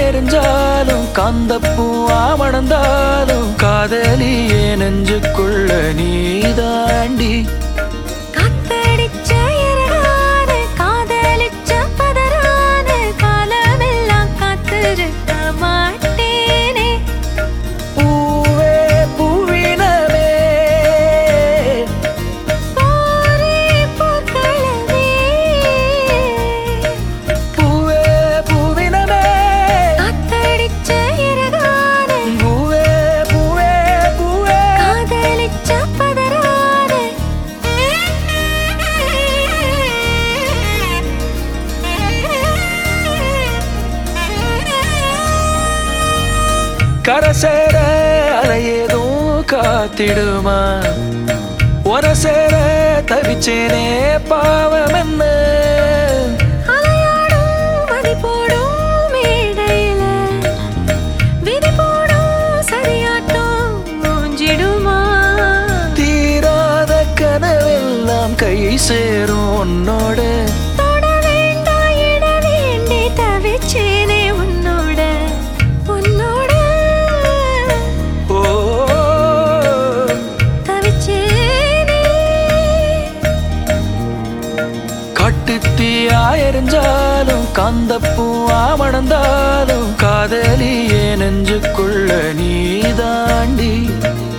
எரிஞ்சாலும் காந்தப்பூ ஆமணந்தாலும் காதலியே நெஞ்சுக்குள்ள நீதாண்டி காத்தடிச்ச இறகான காதலிச்ச பதறான காலமெல்லாம் காத்திருக்க மாட்டேனே பூவே பூவினமே போரே போக்களவே பூவே பூவினமே காத்தடிச்ச இறகான பூவே பூவே பூவே காதலிச்ச பதறான கரசேர அலையேதும் காத்திடுமா ஒரசேர தவிச்சேனே பாவம் என்ன அலையாடும் மதி போடும் மேடையில விதி போடும் சரியாட்டம் மூஞ்சிடுமா தீராத கனவெல்லாம் கை சேரும் உன்னோட தொட வேண்டாம் இட வேண்டி தவிச்சேனே உன்னோட உன்னோட ஓ தவிச்சேனே கட்டுத்தீயா எரிஞ்சாலும் காந்தப்பூ ஆமணந்தாலும் காதலியே நெஞ்சுக்குள்ள நீதாண்டி